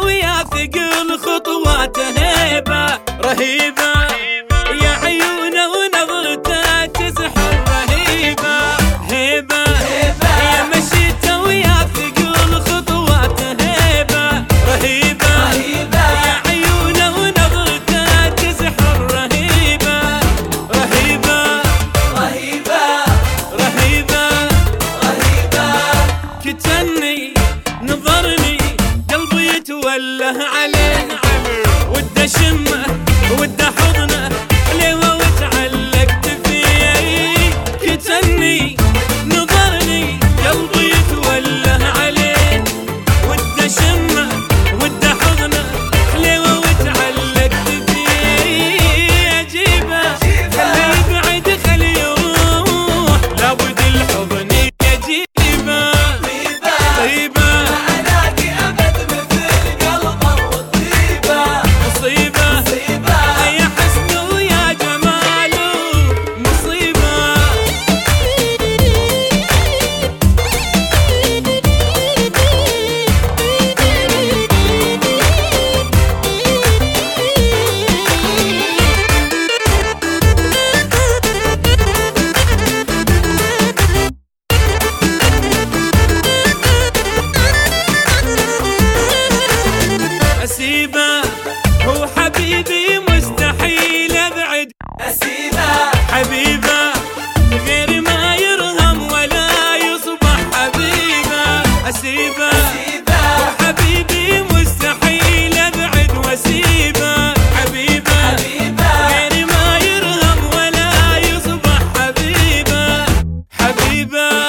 ويا ثقل خطواته هيبة رهيبة يا عيونه ونظرته تسحر رهيبة هيبة يا مشيته ويا ثقل خطواته هيبة رهيبة يا عيونه ونظرته تسحر رهيبة رهيبة رهيبة كتني نظرني قلبي يتوله عليه وده شمه وده حضنه ليه وتعلقت فيه كتني نظرني قلبي يتوله عليه وده شمه وده حضنه ليه وتعلقت فيه اجيبه خليه يبعد خليه يروح لابد الحضن يجيبه طيبه مصيبه يا حسن ويا جماله مصيبه اسيبه هو حبيبي مستحيل ابعد حبيبه غير ما يرهم ولا يصبح حبيبه اسيبه هو حبيبي مستحيل ابعد واسيبه حبيبه غير ما يرهم ولا يصبح حبيبه حبيبه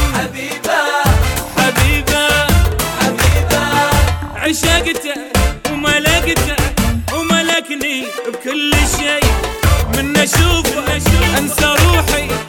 حبيبه عشقته وملكته وملكني بكل شيء من اشوفه انسى روحي